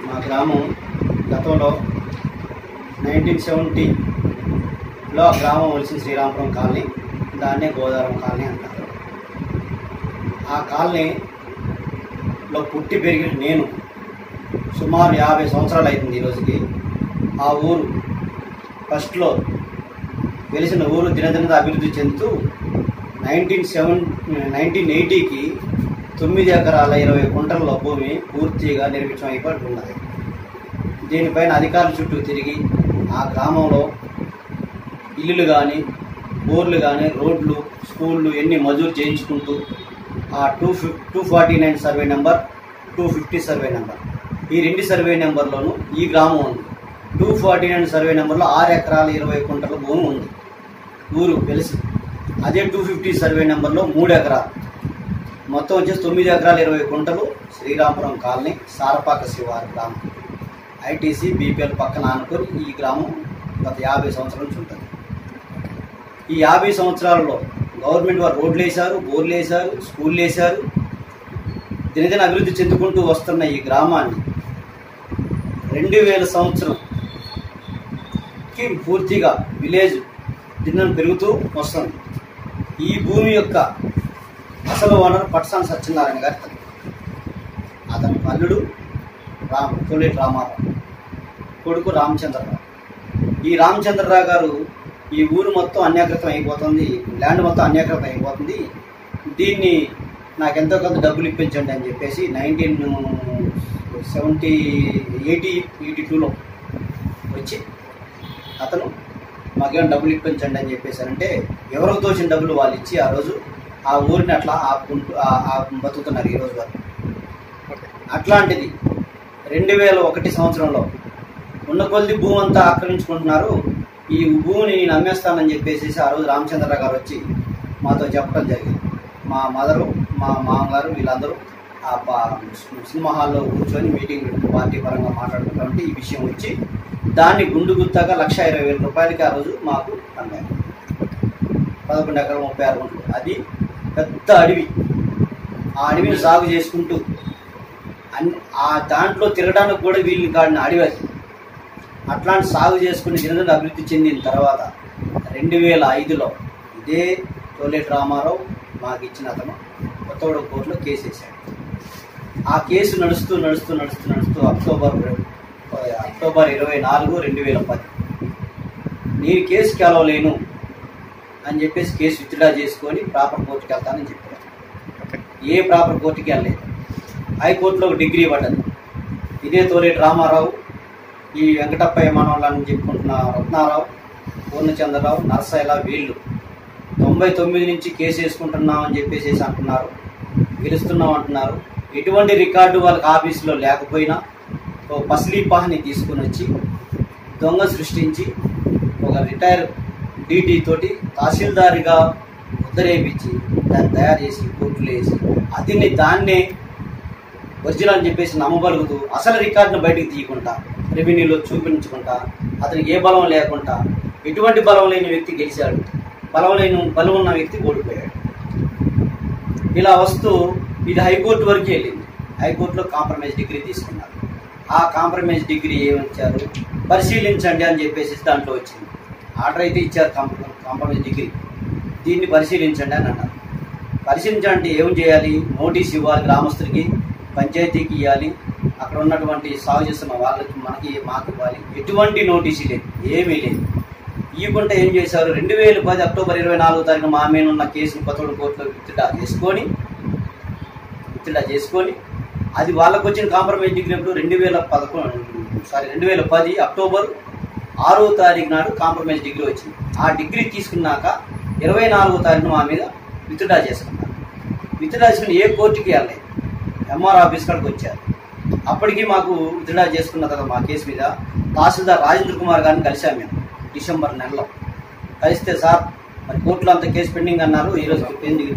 మా గ్రామం గతంలో నైన్టీన్ సెవెంటీలో ఆ గ్రామం వచ్చిన శ్రీరామపురం కాలనీ దాన్నే గోదావరం కాలనీ అంటారు ఆ కాలనీలో పుట్టి పెరిగిన నేను సుమారు యాభై సంవత్సరాలు అవుతుంది ఈ రోజుకి ఆ ఊరు ఫస్ట్లో వెలిసిన ఊరు దినదిన అభివృద్ధి చెందుతూ నైన్టీన్ సెవెన్ నైన్టీన్ ఎయిటీకి తొమ్మిది ఎకరాల ఇరవై కుంటల భూమి పూర్తిగా నిర్మించడం అయిపోయి ఉన్నది దీనిపైన అధికారుల చుట్టూ తిరిగి ఆ గ్రామంలో ఇల్లులు కానీ బోర్లు కానీ రోడ్లు స్కూళ్ళు ఎన్ని మజూరు చేయించుకుంటూ ఆ టూ ఫిఫ్ two forty nine survey number two fifty survey number ఈ రెండు సర్వే నెంబర్లోనూ ఈ గ్రామం ఉంది టూ ఫార్టీ నైన్ సర్వే నెంబర్లో ఆరు ఎకరాల ఇరవై కుంటల భూమి ఉంది ఊరు తెలిసి అదే టూ ఫిఫ్టీ సర్వే నెంబర్లో మూడు ఎకరాలు మొత్తం వచ్చేసి తొమ్మిది ఎకరాల ఇరవై కుంటలు శ్రీరామపురం కాలనీ సారపాక శివారి గ్రామం ఐటీసీ బీపీఎల్ పక్కన ఆనుకొని ఈ గ్రామం గత యాభై సంవత్సరాల నుంచి ఉంటుంది ఈ యాభై సంవత్సరాలలో గవర్నమెంట్ వారు రోడ్లు వేశారు బోర్లు వేశారు స్కూళ్ళు వేశారు దినదిన అభివృద్ధి చెందుకుంటూ వస్తున్న ఈ గ్రామాన్ని రెండు వేల సంవత్సరంకి పూర్తిగా విలేజ్ దినం పెరుగుతూ వస్తుంది ఈ భూమి యొక్క అసలు ఓనర్ పట్సాన్ సత్యనారాయణ గారి తల్లి అతని అల్లుడు రామ్ తొలిటి రామారావు కొడుకు రామచంద్రరావు ఈ రామచంద్రరావు గారు ఈ ఊరు మొత్తం అన్యాకృతం అయిపోతుంది ల్యాండ్ మొత్తం అన్యాకృతం అయిపోతుంది దీన్ని నాకు ఎంతో కొంత డబ్బులు ఇప్పించండి అని చెప్పేసి నైన్టీన్ సెవెంటీ ఎయిటీ ఎయిటీ టూలో వచ్చి అతను మాకేం డబ్బులు ఇప్పించండి అని చెప్పేసారంటే ఎవరికి తోచిన డబ్బులు వాళ్ళు ఇచ్చి ఆ రోజు ఆ ఊరిని అట్లా ఆపుకుంటూ ఆ- ఆ బతుకుతున్నారు ఈ రోజు వరకు అట్లాంటిది రెండు వేల ఒకటి సంవత్సరంలో ఉన్న కొద్ది భూమి అంతా ఆక్రమించుకుంటున్నారు ఈ భూమిని నేను అమ్మేస్తానని చెప్పేసి ఆ రోజు రామచంద్ర గారు వచ్చి మాతో చెప్పడం జరిగింది మా మదరు మా మామగారు వీళ్ళందరూ ఆ పా- సినిమా హాల్లో కూర్చొని మీటింగ్ పెట్టి పార్టీ పరంగా మాట్లాడుకుంటే ఈ విషయం వచ్చి దాన్ని గుండు గుత్తాగా లక్ష ఇరవై వేల రూపాయలకి ఆ రోజు మాకు అమ్మారు పదకొండు ఎకరాల ముప్పై ఆరు గుంటలు అది పెద్ద అడవి ఆ అడవిని సాగు చేసుకుంటూ అన్ ఆ దాంట్లో తిరగడానికి కూడా వీళ్ళని కాడిన అడవి అది అట్లాంటి సాగు చేసుకుని దినదిన అభివృద్ధి చెందిన తర్వాత రెండు వేల ఐదులో ఇదే తోలేటి రామారావు మాకు ఇచ్చిన అతను కొత్తగూడ కోర్టులో కేసు వేశాడు ఆ కేసు నడుస్తూ నడుస్తూ నడుస్తూ నడుస్తూ అక్టోబర్ అక్టోబర్ ఇరవై నాలుగు రెండు వేల పది నేను కేసు గెలవలేను అని చెప్పేసి కేసు విత్డ్రా చేసుకొని ప్రాపర్ కోర్టుకి వెళ్తానని చెప్పారు ఏ ప్రాపర్ కోర్టుకి వెళ్ళలేదు హైకోర్టులో ఒక డిగ్రీ పడ్డది ఇదే తోలేటి రామారావు ఈ వెంకటప్పయ్య మనవాళ్ళని చెప్పుకుంటున్న రత్నారావు పూర్ణచంద్రరావు నరసయ్య వీళ్ళు తొంభై తొమ్మిది నుంచి కేసు వేసుకుంటున్నాం అని చెప్పేసి అంటున్నారు గెలుస్తున్నాం అంటున్నారు ఎటువంటి రికార్డు వాళ్ళకి ఆఫీసులో లేకపోయినా ఒక పసిలీపాహని తీసుకుని వచ్చి దొంగ సృష్టించి ఒక రిటైర్ డీటీ తోటి తహసీల్దారిగా ముద్రేపించి దాన్ని తయారు చేసి కోర్టులో వేసి అతన్ని దాన్నే ఒరిజినల్ అని చెప్పేసి నమ్మబలుగుతూ అసలు రికార్డును బయటికి తీయకుండా రెవెన్యూలో చూపించకుండా అతనికి ఏ బలం లేకుండా ఎటువంటి బలం లేని వ్యక్తి గెలిచాడు బలం లేని బలం ఉన్న వ్యక్తి ఓడిపోయాడు ఇలా వస్తూ ఇది హైకోర్టు వరకు వెళ్ళింది హైకోర్టులో కాంప్రమైజ్ డిగ్రీ తీసుకున్నారు ఆ కాంప్రమైజ్ డిగ్రీ ఏమిచ్చారు పరిశీలించండి అని చెప్పేసి దాంట్లో వచ్చింది ఆర్డర్ అయితే ఇచ్చారు కాంప్ర కాంప్రమైజ్ డిగ్రీ దీన్ని పరిశీలించండి అని అన్నారు పరిశీలించాలంటే ఏం చేయాలి నోటీస్ ఇవ్వాలి గ్రామస్తులకి పంచాయతీకి ఇవ్వాలి అక్కడ ఉన్నటువంటి సాగు చేస్తున్న వాళ్ళకి మనకి మాకు ఇవ్వాలి ఎటువంటి నోటీసు లేదు ఏమీ లేదు ఇవ్వకుంటే ఏం చేశారు రెండు వేల పది అక్టోబర్ ఇరవై నాలుగో తారీఖున మా మీద ఉన్న కేసును కొత్తగూడ కోర్టులో విత్డ్రా చేసుకొని విత్డ్రా చేసుకొని అది వాళ్ళకు వచ్చిన కాంప్రమైజ్ డిగ్రీ ఎప్పుడు రెండు వేల పదకొండు సారీ రెండు వేల పది అక్టోబర్ ఆరో తారీఖు నాడు కాంప్రమైజ్ డిగ్రీ వచ్చింది ఆ డిగ్రీ తీసుకున్నాక ఇరవై నాలుగో తారీఖున మా మీద విత్డ్రా చేసుకున్నారు విత్డ్రా చేసుకుని ఏ కోర్టుకి వెళ్ళలేదు ఎంఆర్ ఆఫీస్ కాడికి వచ్చారు అప్పటికి మాకు విత్డ్రా చేసుకున్న తర్వాత మా కేసు మీద తహసీల్దార్ రాజేంద్ర కుమార్ గారిని కలిసాం మేము డిసెంబర్ నెలలో కలిస్తే సార్ మరి కోర్టులో అంత కేసు పెండింగ్ అన్నారు ఈరోజు పెండింగ్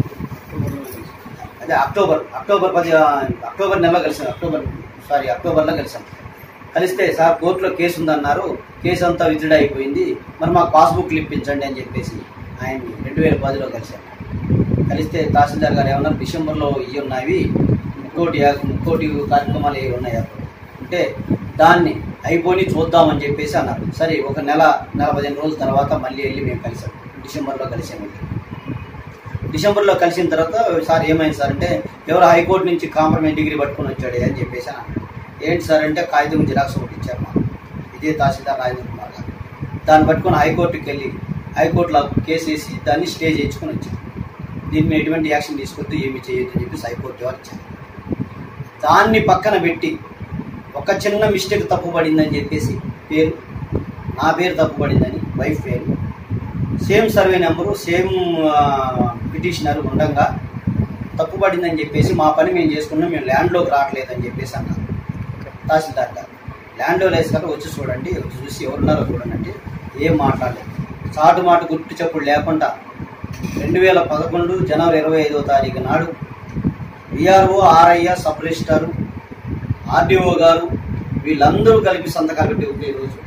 అదే అక్టోబర్ అక్టోబర్ పది అక్టోబర్ నెలలో కలిసాం అక్టోబర్ సారీ అక్టోబర్లో కలిసాం కలిస్తే సార్ కోర్టులో కేసు ఉందన్నారు కేసు అంతా విత్డ్రా అయిపోయింది మరి మాకు పాస్బుక్లు ఇప్పించండి అని చెప్పేసి ఆయన్ని రెండు వేల పదిలో కలిసాం కలిస్తే తహసీల్దార్ గారు ఏమన్నారు డిసెంబర్లో ఇవి ఉన్నాయి ముక్కోటి ముక్కోటి కార్యక్రమాలు ఏవి ఉన్నాయి అప్పుడు అంటే దాన్ని అయిపోయి చూద్దామని చెప్పేసి అన్నారు సరే ఒక నెల నెల పదిహేను రోజుల తర్వాత మళ్ళీ వెళ్ళి మేము కలిసాం డిసెంబర్లో కలిసాము డిసెంబర్లో కలిసిన తర్వాత సార్ ఏమైంది సార్ అంటే ఎవరు హైకోర్టు నుంచి కాంప్రమైజ్ డిగ్రీ పట్టుకొని వచ్చాడు అని చెప్పేసి అని అన్నారు. ఏంటి సార్ అంటే కాగితం జిరాక్స్ ఒకటి ఇచ్చారు మాకు ఇదే తహసీల్దార్ రాజేంద్ర కుమార్ గారు దాన్ని పట్టుకొని హైకోర్టుకి వెళ్ళి హైకోర్టులో కేసు వేసి దాన్ని స్టే చేయించుకొని వచ్చారు దీని మీద ఎటువంటి యాక్షన్ తీసుకొద్దు ఏమి చేయొద్దు అని చెప్పేసి హైకోర్టు వారు ఇచ్చారు దాన్ని పక్కన పెట్టి ఒక చిన్న మిస్టేక్ తప్పు పడిందని చెప్పేసి పేరు నా పేరు తప్పు పడిందని వైఫ్ పేరు same survey number same petitioner ఉండగా తప్పు పడిందని చెప్పేసి మా పని మేము చేసుకున్నాం మేము ల్యాండ్లోకి రావట్లేదని చెప్పేసి అన్నారు తహసీల్దార్ గారు ల్యాండ్లో వేసుకొని వచ్చి చూడండి వచ్చి చూసి ఎవరున్నారో చూడండి అంటే ఏం మాట్లాడలేదు చాటు మాట గుర్తు చెప్పుడు లేకుండా రెండు వేల పదకొండు జనవరి ఇరవై ఐదో తారీఖు నాడు విఆర్ఓ ఆర్ఐఆ సబ్ రిజిస్టారు ఆర్డీఓ గారు వీళ్ళందరూ కలిపి సంతకాలు పెట్టి ఒకే రోజు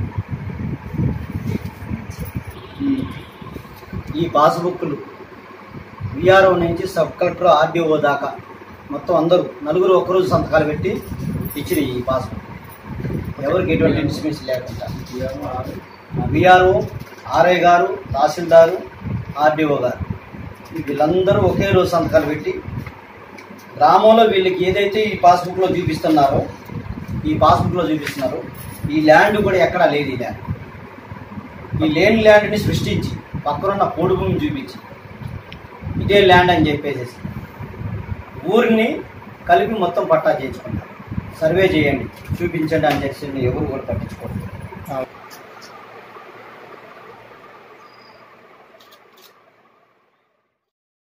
ఈ- ఈ పాస్బుక్లు విఆర్ఓ నుంచి సబ్ కలెక్టర్ ఆర్డీఓ దాకా మొత్తం అందరూ నలుగురు ఒకరోజు సంతకాలు పెట్టి ఇచ్చిన ఈ పాస్బుక్ ఎవరికి ఎటువంటి డిస్మిస్ లేకుండా విఆర్ఓ ఆర్ఐ గారు తహసీల్దారు ఆర్డీఓ గారు వీళ్ళందరూ ఒకే రోజు సంతకాలు పెట్టి గ్రామంలో వీళ్ళకి ఏదైతే ఈ పాస్బుక్లో చూపిస్తున్నారో ఈ పాస్బుక్లో చూపిస్తున్నారో ఈ ల్యాండ్ కూడా ఎక్కడా లేదు ఈ ల్యాండ్ ఈ లేని ల్యాండ్ని సృష్టించి పక్కనున్న పోడు భూమిని చూపించి ఇదే ల్యాండ్ అని చెప్పేసి ఊరిని కలిపి మొత్తం పట్టా చేయించుకుంటారు సర్వే చేయండి చూపించండి అని చెప్పి ఎవరు కూడా పట్టించుకోరు